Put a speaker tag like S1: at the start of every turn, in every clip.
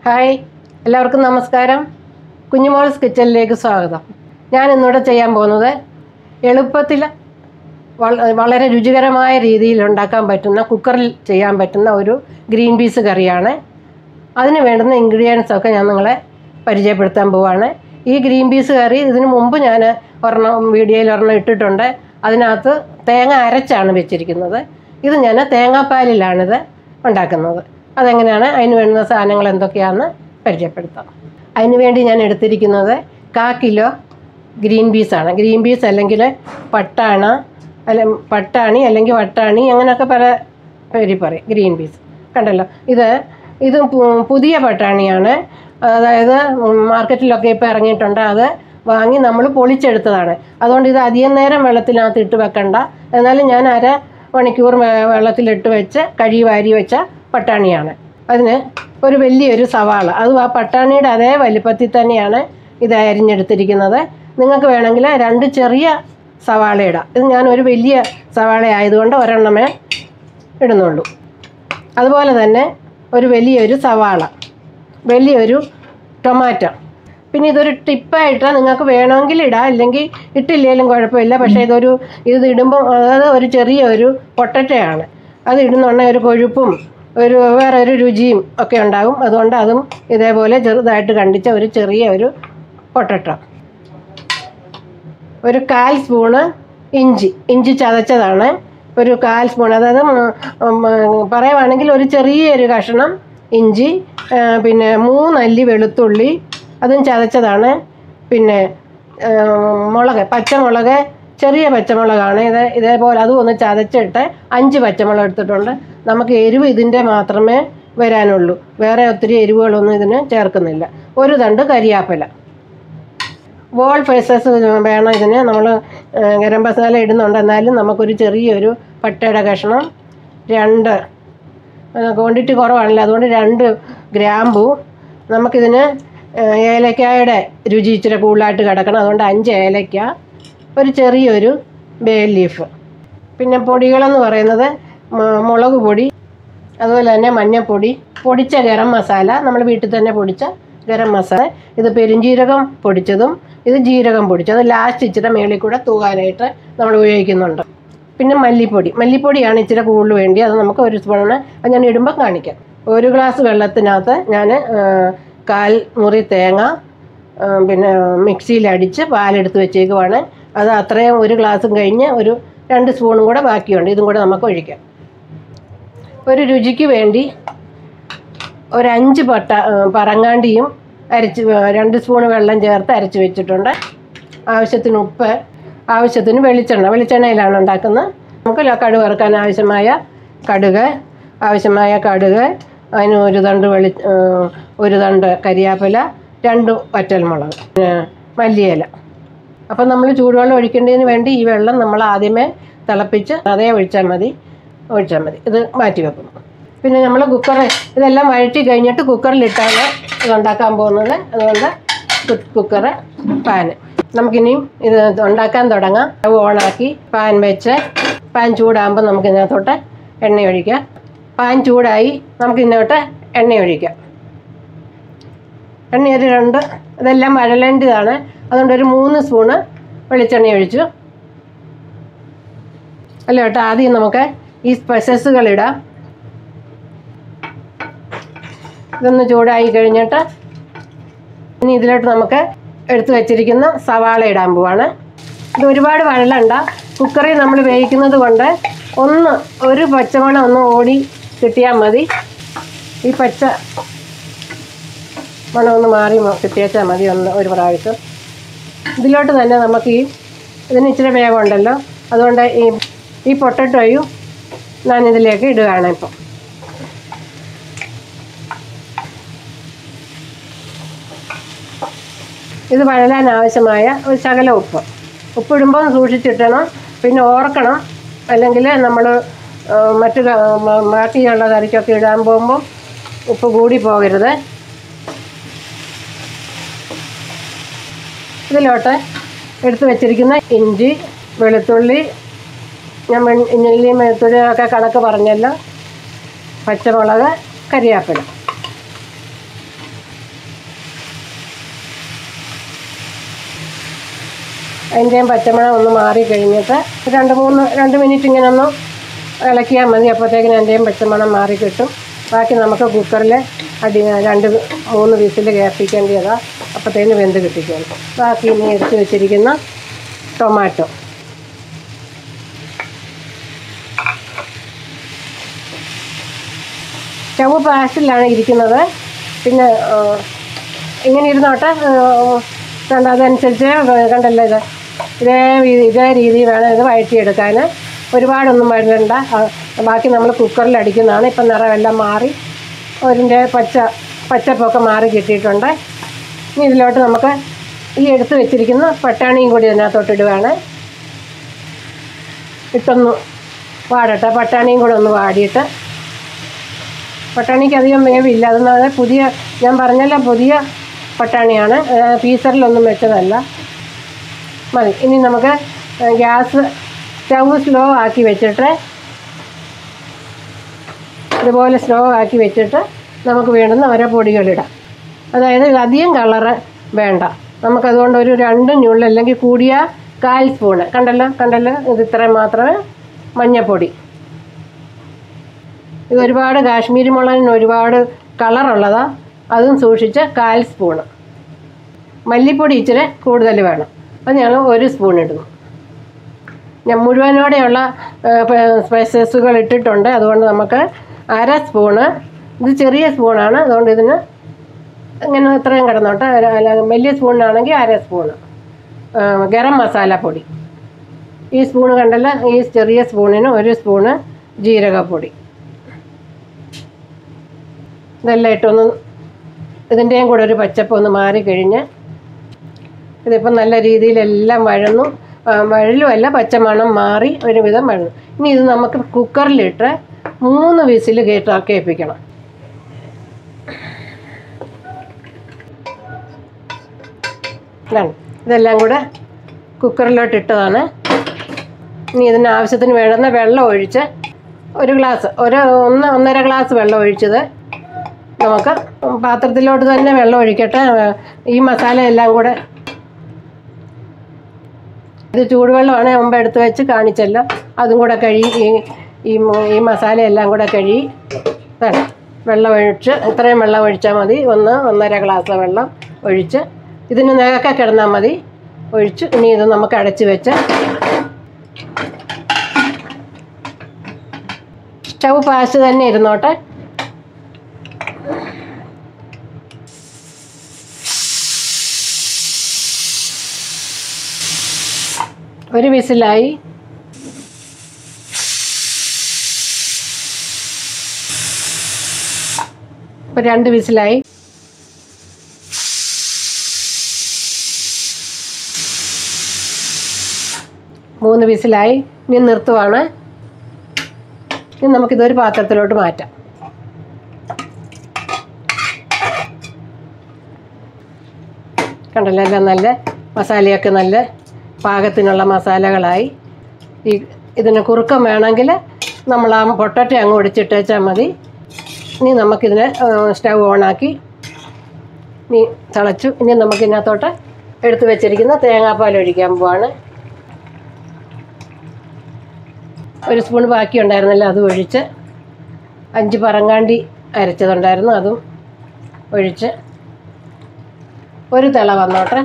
S1: hi എല്ലാവർക്കും നമസ്കാരം കുഞ്ഞുമോൾസ് കിച്ചണിലേക്ക് സ്വാഗതം ഞാൻ ഇന്നിവിടെ ചെയ്യാൻ പോകുന്നത് എളുപ്പത്തിൽ വള- വളരെ രുചികരമായ രീതിയിൽ ഉണ്ടാക്കാൻ പറ്റുന്ന കുക്കറിൽ ചെയ്യാൻ പറ്റുന്ന ഒരു ഗ്രീൻ പീസ് കറിയാണ് അതിന് വേണ്ടുന്ന ഇൻഗ്രീഡിയൻസ് ഒക്കെ ഞാൻ നിങ്ങളെ പരിചയപ്പെടുത്താൻ പോവാണ് ഈ ഗ്രീൻ പീസ് കറി ഇതിനു മുമ്പ് ഞാൻ ഒരെണ്ണം വീഡിയോയിൽ ഒരെണ്ണം ഇട്ടിട്ടുണ്ട് അതിനകത്ത് തേങ്ങ അരച്ചാണ് വെച്ചിരിക്കുന്നത് ഇത് ഞാൻ തേങ്ങാപ്പാലിലാണിത് ഉണ്ടാക്കുന്നത് അതെങ്ങനെയാണ് അതിന് വേണ്ടുന്ന സാധനങ്ങൾ എന്തൊക്കെയാണെന്ന് പരിചയപ്പെടുത്താം അതിന് വേണ്ടി ഞാൻ എടുത്തിരിക്കുന്നത് കാ കിലോ ഗ്രീൻ പീസാണ് ഗ്രീൻ പീസ് അല്ലെങ്കിൽ പട്ടാണ അല്ല പട്ടാണി അല്ലെങ്കിൽ വട്ടാണി അങ്ങനെയൊക്കെ പല പേരിൽ പറയും ഗ്രീൻ പീസ് കണ്ടല്ലോ ഇത് ഇത് പു- പുതിയ പട്ടാണിയാണ് അതായത് മാർക്കറ്റിലൊക്കെ ഇപ്പോൾ ഇറങ്ങിയിട്ടുണ്ട് അത് വാങ്ങി നമ്മൾ പൊളിച്ചെടുത്തതാണ് അതുകൊണ്ട് ഇത് അധികം നേരം വെള്ളത്തിനകത്ത് ഇട്ട് വെക്കണ്ട എന്നാലും ഞാൻ അര മണിക്കൂർ വെ- വെള്ളത്തിലിട്ട് വെച്ച് കഴുകി വാരി വെച്ച പട്ടാണിയാണ് അതിന് ഒരു വലിയൊരു സവാള അത് ആ പട്ടാണിയുടെ അതേ വലിപ്പത്തിൽ തന്നെയാണ് ഇത് അരിഞ്ഞെടുത്തിരിക്കുന്നത് നിങ്ങൾക്ക് വേണമെങ്കിൽ രണ്ട് ചെറിയ സവാള ഇടാം ഇത് ഞാൻ ഒരു വലിയ സവാള ആയതുകൊണ്ട് ഒരെണ്ണമേ ഇടുന്നുള്ളൂ അതുപോലെ തന്നെ ഒരു വലിയൊരു സവാള വലിയൊരു ടൊമാറ്റോ പിന്നെ ഇതൊരു ടിപ്പായിട്ട് നിങ്ങൾക്ക് വേണമെങ്കിൽ ഇടാം ഇല്ലെങ്കിൽ ഇട്ടില്ലെങ്കിലും കുഴപ്പമില്ല പക്ഷേ ഇതൊരു ഇത് ഇടുമ്പോൾ അതായത് ഒരു ചെറിയ ഒരു പൊട്ടറ്റയാണ് അത് ഇടുന്നുണ്ടെങ്കിൽ ഒരു കൊഴുപ്പും ഒരു വേറെ ഒരു രുചിയും ഒക്കെ ഉണ്ടാകും അതുകൊണ്ട് അതും ഇതേപോലെ ചെറുതായിട്ട് കണ്ടിച്ച ഒരു ചെറിയ ഒരു പൊട്ടറ്റോ ഒരു കാൽ സ്പൂണ് ഇഞ്ചി ഇഞ്ചി ചതച്ചതാണ് ഒരു കാൽ സ്പൂൺ അതായത് ഉം, ഉം, പറയുവാണെങ്കിൽ ഒരു ചെറിയൊരു കഷ്ണം ഇഞ്ചി ആ, പിന്നെ മൂന്നല്ലി വെളുത്തുള്ളി അതും ചതച്ചതാണ് പിന്നെ ആ, മുളക് പച്ചമുളക് ചെറിയ പച്ചമുളകാണ് ഇത് ഇതേപോലെ അതും ഒന്ന് ചതച്ചിട്ട് അഞ്ച് പച്ചമുളക് എടുത്തിട്ടുണ്ട് നമുക്ക് എരിവ് ഇതിൻ്റെ മാത്രമേ വരാനുള്ളൂ വേറെ ഒത്തിരി എരിവുകളൊന്നും ഇതിന് ചേർക്കുന്നില്ല ഒരു തണ്ട് കരിയാപ്പില വോൾ ഫേസസ് വേണം ഇതിന് നമ്മൾ ഗരം മസാല ഇടുന്നുണ്ട് എന്നാലും നമുക്കൊരു ചെറിയൊരു പട്ടയുടെ കഷ്ണം രണ്ട് ക്വാണ്ടിറ്റി കുറവാണല്ലോ അതുകൊണ്ട് രണ്ട് ഗ്രാമ്പു നമുക്കിതിന് ഏഹ്, ഏലക്കായുടെ രുചി ഇച്ചിരി കൂടുതലായിട്ട് കിടക്കണം അതുകൊണ്ട് അഞ്ച് ഏലക്ക ഒരു ചെറിയൊരു ബേ ലീഫ് പിന്നെ പൊടികളെന്ന് പറയുന്നത് മ- മുളക് പൊടി അതുപോലെ തന്നെ മഞ്ഞൾപ്പൊടി പൊടിച്ച ഗരം മസാല നമ്മൾ വീട്ടിൽ തന്നെ പൊടിച്ച ഗരം മസാല ഇത് പെരുംജീരകം പൊടിച്ചതും ഇത് ജീരകം പൊടിച്ചത് ലാസ്റ്റ് ഇച്ചിരി മേളിൽ കൂടെ തൂകാനായിട്ട് നമ്മൾ ഉപയോഗിക്കുന്നുണ്ട് പിന്നെ മല്ലിപ്പൊടി മല്ലിപ്പൊടിയാണ് ഇച്ചിരി കൂടുതൽ വേണ്ടി അത് നമുക്ക് ഒരു സ്പൂണ് അത് ഞാൻ ഇടുമ്പോൾ കാണിക്കാം ഒരു ഗ്ലാസ് വെള്ളത്തിനകത്ത് ഞാൻ കാൽ മുറി തേങ്ങ ആ, പിന്നെ മിക്സിയിൽ അടിച്ച് പാലെടുത്ത് വെച്ചേക്കുവാണ് അത് അത്രയും ഒരു ഗ്ലാസും കഴിഞ്ഞ് ഒരു രണ്ട് സ്പൂണും കൂടെ ബാക്കിയുണ്ട് ഇതും കൂടെ നമുക്ക് ഒഴിക്കാം ഒരു രുചിക്ക് വേണ്ടി ഒരു അഞ്ച് പട്ട ആ, പറങ്ങാണ്ടിയും അരച്ച് വേ- രണ്ട് സ്പൂൺ വെള്ളം ചേർത്ത് അരച്ച് വെച്ചിട്ടുണ്ട് ആവശ്യത്തിന് ഉപ്പ് ആവശ്യത്തിന് വെളിച്ചെണ്ണ വെളിച്ചെണ്ണയിലാണ് ഉണ്ടാക്കുന്നത് നമുക്ക് ല- കടുക് വറുക്കാൻ ആവശ്യമായ കടുക് ആവശ്യമായ കടുക് അതിന് ഒരു തണ്ട് വെളി ആ, ഒരു തണ്ട് കരിയാപ്പില രണ്ട് വറ്റൽമുളക് പിന്നെ മല്ലിയില അപ്പം നമ്മൾ ചൂടുവെള്ളം ഒഴിക്കേണ്ടതിന് വേണ്ടി ഈ വെള്ളം നമ്മൾ ആദ്യമേ തിളപ്പിച്ച് അതേ ഒഴിച്ചാൽ മതി ഒഴിച്ചാൽ മതി ഇത് മാറ്റി വെക്കുന്നു പിന്നെ നമ്മൾ കുക്കർ ഇതെല്ലാം വഴറ്റി കഴിഞ്ഞിട്ട് കുക്കറിലിട്ടാണ് ഇത് ഉണ്ടാക്കാൻ പോകുന്നത് അതുകൊണ്ട് കുക്കർ പാന് നമുക്കിനിയും ഇത് ഉണ്ടാക്കാൻ തുടങ്ങാം സ്റ്റവ് ഓണാക്കി പാൻ വെച്ച് പാൻ ചൂടാകുമ്പോൾ നമുക്ക് ഇതിനകത്തോട്ട് എണ്ണ ഒഴിക്കാം പാൻ ചൂടായി നമുക്ക് ഇതിനകത്തോട്ട് എണ്ണ ഒഴിക്കാം എണ്ണ ഒരു രണ്ട് ഇതെല്ലാം വഴലേണ്ടതാണ് അതുകൊണ്ട് ഒരു മൂന്ന് സ്പൂണ് വെളിച്ചെണ്ണ ഒഴിച്ചു അല്ല കേട്ടോ ആദ്യം നമുക്ക് ഈ സ്പെസസുകൾ ഇടാം ഇതൊന്ന് ചൂടായി കഴിഞ്ഞിട്ട് ഇനി ഇതിലോട്ട് നമുക്ക് എടുത്തു വെച്ചിരിക്കുന്ന സവാള ഇടാൻ പോവാണ് ഇത് ഒരുപാട് വഴലണ്ട കുക്കറിൽ നമ്മൾ വേവിക്കുന്നത് കൊണ്ട് ഒന്ന് ഒരു പച്ചമണം ഒന്ന് ഓടി കിട്ടിയാൽ മതി ഈ പച്ച മണം ഒന്ന് മാറി മ- കിട്ടിയേച്ചാൽ മതി ഒന്ന് ഒരു പ്രാവശ്യം ഇതിലോട്ട് തന്നെ നമുക്ക് ഈ ഇതിന് ഇച്ചിരി വേഗമുണ്ടല്ലോ അതുകൊണ്ട് ഈ ഈ പൊട്ടറ്റോയും ഞാൻ ഇതിലേക്ക് ഇടുകയാണ് ഇപ്പം ഇത് വഴലാൻ ആവശ്യമായ ഒരു ശകല ഉപ്പ് ഉപ്പിടുമ്പോൾ സൂക്ഷിച്ചിട്ടണം പിന്നെ ഓർക്കണം അല്ലെങ്കിൽ നമ്മൾ മറ്റു ക- മ- ബാക്കിയുള്ള കറിക്കൊക്കെ ഇടാൻ പോകുമ്പോൾ ഉപ്പ് കൂടി പോകരുത് ഇതിലോട്ട് എടുത്ത് വെച്ചിരിക്കുന്ന ഇഞ്ചി വെളുത്തുള്ളി ഞാൻ വെൺ- ഇഞ്ചിയും വെളുത്തുള്ളിയൊക്കെ കണക്ക് പറഞ്ഞല്ലോ പച്ചമുളക് കരിയാപ്പില അതിൻ്റെയും പച്ചമണം ഒന്ന് മാറി കഴിഞ്ഞിട്ട് രണ്ട് മൂന്ന് രണ്ട് മിനിറ്റ് ഇങ്ങനെ ഒന്ന് ഇളക്കിയാൽ മതി അപ്പോഴത്തേക്കിന് അതിൻ്റെയും പച്ചമണം മാറി കിട്ടും ബാക്കി നമുക്ക് കുക്കറിൽ അടി രണ്ട് മൂന്ന് വിസിൽ കേൾപ്പിക്കേണ്ടതാണ് അപ്പോഴത്തേന് വെന്ത് കിട്ടിക്കോളും ബാക്കി ഇനി എടുത്ത് വെച്ചിരിക്കുന്ന ടൊമാറ്റോ സ്റ്റവ് പാസ്റ്റിലാണ് ഇരിക്കുന്നത് പിന്നെ ആ, ഇങ്ങനെ ഇരുന്നോട്ടെ ആ, കണ്ട അതനുസരിച്ച് കണ്ടല്ലോ ഇത് ഇതേ രീതി ഇതേ രീതിയിൽ വേണം ഇത് വഴറ്റിയെടുക്കാൻ ഒരുപാടൊന്നും വഴണ്ട ആ, ബാക്കി നമ്മൾ കുക്കറിൽ അടിക്കുന്നതാണ് ഇപ്പം നിറമെല്ലാം മാറി അതിൻ്റെ പച്ച പച്ചപ്പൊക്കെ മാറി കിട്ടിയിട്ടുണ്ട് ഇനി ഇതിലോട്ട് നമുക്ക് ഈ എടുത്ത് വെച്ചിരിക്കുന്ന പട്ടാണിയും കൂടി ഇതിനകത്തോട്ട് ഇടുകയാണ് ഇട്ടൊന്ന് വാടട്ടെ പട്ടാണിയും കൂടെ ഒന്ന് വാടിയിട്ട് പട്ടാണിക്ക് അധികം വേവില്ല അതെന്ന് പറഞ്ഞാൽ പുതിയ ഞാൻ പറഞ്ഞല്ലോ പുതിയ പട്ടാണിയാണ് ഏഹ് പീസറിലൊന്നും വെച്ചതല്ല മതി ഇനി നമുക്ക് ഏഹ് ഗ്യാസ് സ്റ്റവ് സ്ലോ ആക്കി വെച്ചിട്ട് ഇതുപോലെ സ്ലോ ആക്കി വെച്ചിട്ട് നമുക്ക് വേണ്ടുന്ന ഓരോ പൊടികളിടാം അതായത് ഇത് അധികം കളറ് വേണ്ട നമുക്കതുകൊണ്ട് ഒരു രണ്ട് ഞുള്ളി അല്ലെങ്കിൽ കൂടിയ കാൽ സ്പൂണ് കണ്ടല്ലോ കണ്ടല്ലോ ഇത് ഇത്രയും മാത്രമേ മഞ്ഞപ്പൊടി ഇത് ഒരുപാട് കാശ്മീരി മുളകിന് ഒരുപാട് കളറുള്ളതാണ് അതും സൂക്ഷിച്ച് കാൽ സ്പൂണ് മല്ലിപ്പൊടി ഇച്ചിരി കൂടുതൽ വേണം അത് ഞങ്ങൾ ഒരു സ്പൂൺ ഇടുന്നു ഞാൻ മുഴുവനോടെയുള്ള സ്പൈസസുകൾ ഇട്ടിട്ടുണ്ട് അതുകൊണ്ട് നമുക്ക് അര സ്പൂണ് ഇത് ചെറിയ സ്പൂണാണ് അതുകൊണ്ട് ഇതിന് ഇങ്ങനെ ഇത്രയും കിടന്നോട്ടെ ഒരു- അല്ല വലിയ സ്പൂണിനാണെങ്കിൽ അര സ്പൂണ് ആ, ഗരം മസാലപ്പൊടി ഈ സ്പൂണ് കണ്ടല്ലോ ഈ ചെറിയ സ്പൂണിന് ഒരു സ്പൂണ് ജീരകപ്പൊടി ഇതെല്ലാം ഇട്ടൊന്ന് ഇതിൻ്റെയും കൂടെ ഒരു പച്ചപ്പ് ഒന്ന് മാറിക്കഴിഞ്ഞ് ഇതിപ്പം നല്ല രീതിയിലെല്ലാം വഴന്നു ആ, വഴലുമല്ല പച്ചമണം മാറി ഒരുവിധം വഴന്നു ഇനി ഇത് നമുക്ക് കുക്കറിലിട്ട് മൂന്ന് വിസിൽ കേട്ട് കേൾപ്പിക്കണം ഇതാണ് ഇതെല്ലാം കൂടെ കുക്കറിലോട്ട് ഇട്ടതാണ് ഇനി ഇതിന് ആവശ്യത്തിന് വേണ്ടുന്ന വെള്ളം ഒഴിച്ച് ഒരു ഗ്ലാസ് ഒരു ഒന്ന് ഒന്നര ഗ്ലാസ് വെള്ളം ഒഴിച്ചത് നമുക്ക് പാത്രത്തിലോട്ട് തന്നെ വെള്ളം ഒഴിക്കട്ടെ ഈ മസാല എല്ലാം കൂടെ ഇത് ചൂടുവെള്ളമാണ് മുമ്പ് എടുത്ത് വെച്ച് കാണിച്ചല്ലോ അതും കൂടെ കഴുകി ഈ ഈ മ- ഈ മസാല എല്ലാം കൂടെ കഴുകി ഇതാണ് വെള്ളം ഒഴിച്ച് ഇത്രയും വെള്ളം ഒഴിച്ചാൽ മതി ഒന്ന് ഒന്നര ഗ്ലാസ് വെള്ളം ഒഴിച്ച് ഇതിന് നികക്കെ കിടന്നാൽ മതി ഒഴിച്ച് ഇനി ഇത് നമുക്ക് അടച്ച് വെച്ച് സ്റ്റവ് പാസ്റ്റ് തന്നെ ഇരുന്നോട്ടെ ഒരു വിസിലായി ഇപ്പൊ രണ്ട് വിസിലായി മൂന്ന് വിസിലായി ഇനി നിർത്തുവാണ് ഇനി നമുക്കിതൊരു പാത്രത്തിലോട്ട് മാറ്റാം കണ്ടല്ലോ എല്ലാം നല്ല മസാലയൊക്കെ നല്ല പാകത്തിനുള്ള മസാലകളായി ഈ ഇതിന് കുറുക്കം വേണമെങ്കിൽ നമ്മൾ ആ പൊട്ടറ്റ അങ്ങ് ഒടിച്ചിട്ടേച്ചാൽ മതി ഇനി നമുക്കിതിനെ സ്റ്റവ് ഓണാക്കി ഇനി തിളച്ചു ഇനി നമുക്ക് ഇതിനകത്തോട്ട് എടുത്ത് വെച്ചിരിക്കുന്ന തേങ്ങാപ്പാൽ ഒഴിക്കാൻ പോവാണ് ഒരു സ്പൂൺ ബാക്കി ഉണ്ടായിരുന്നല്ലോ അത് ഒഴിച്ച് അഞ്ച് പറങ്ങാണ്ടി അരച്ചതുണ്ടായിരുന്നു അതും ഒഴിച്ച് ഒരു തിള വന്നോട്ടെ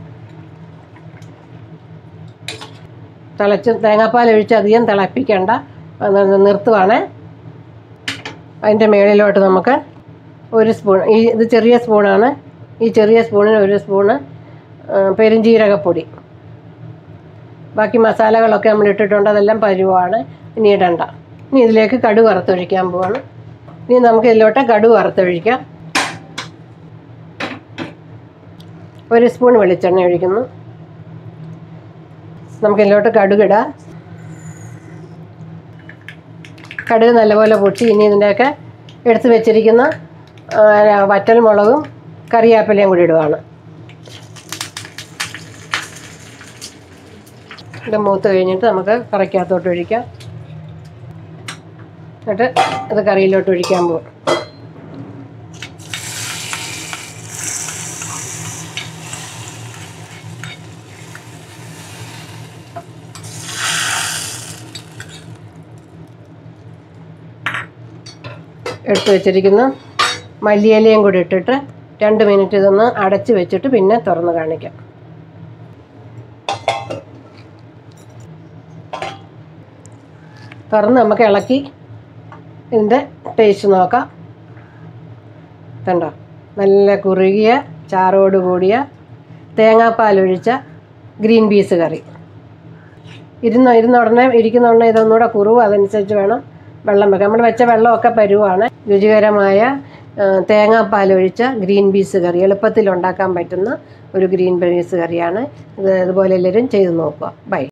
S1: തിളച്ച് തേങ്ങാപ്പാൽ ഒഴിച്ച് അധികം തിളപ്പിക്കണ്ട അത് നിർത്തുവാണ് അതിൻ്റെ മേളിലോട്ട് നമുക്ക് ഒരു സ്പൂൺ ഈ ഇത് ചെറിയ സ്പൂണാണ് ഈ ചെറിയ സ്പൂണിന് ഒരു സ്പൂണ് ആ, പെരുംജീരകപ്പൊടി ബാക്കി മസാലകളൊക്കെ നമ്മൾ ഇട്ടിട്ടുണ്ട് അതെല്ലാം പരുവാണ് ഇനി ഇടണ്ട ഇനി ഇതിലേക്ക് കടുക് വറുത്തൊഴിക്കാൻ പോവാണ് ഇനി നമുക്ക് ഇതിലോട്ട് കടുക് വറുത്തൊഴിക്കാം ഒരു സ്പൂൺ വെളിച്ചെണ്ണ ഒഴിക്കുന്നു നമുക്ക് ഇതിലോട്ട് കടുകിടാം കടുക് നല്ലപോലെ പൊട്ടി ഇനി ഇതിൻ്റെയൊക്കെ എടുത്ത് വെച്ചിരിക്കുന്ന ആ, വറ്റൽ മുളകും കറിവേപ്പിലയും കൂടി ഇടുവാണ് ഇത് മൂത്ത് കഴിഞ്ഞിട്ട് നമുക്ക് കറിക്കകത്തോട്ട് ഒഴിക്കാം എന്നിട്ട് ഇത് കറിയിലോട്ട് ഒഴിക്കാൻ പോകും എടുത്തു വെച്ചിരിക്കുന്ന മല്ലിയിലയും കൂടി ഇട്ടിട്ട് രണ്ട് മിനിറ്റ് ഇതൊന്ന് അടച്ച് വെച്ചിട്ട് പിന്നെ തുറന്ന് കാണിക്കാം തുറന്ന് നമുക്ക് ഇളക്കി ഇതിൻ്റെ ടേസ്റ്റ് നോക്കാം കണ്ടോ നല്ല കുറുകിയ ചാറോട് കൂടിയ തേങ്ങാപ്പാലൊഴിച്ച ഗ്രീൻ പീസ് കറി ഇരുന്ന ഇരുന്ന ഉടനെ ഇരിക്കുന്ന ഉടനെ ഇതൊന്നുകൂടെ കുറുവ് അതനുസരിച്ച് വേണം വെള്ളം വെക്കാം നമ്മൾ വെച്ച വെള്ളമൊക്കെ പരുവാണ് രുചികരമായ ആ, തേങ്ങാപ്പാലൊഴിച്ച ഗ്രീൻ പീസ് കറി എളുപ്പത്തിൽ ഉണ്ടാക്കാൻ പറ്റുന്ന ഒരു ഗ്രീൻ പീസ് കറിയാണ് ഇത് ഇതുപോലെ എല്ലാവരും ചെയ്ത് നോക്കുക ബൈ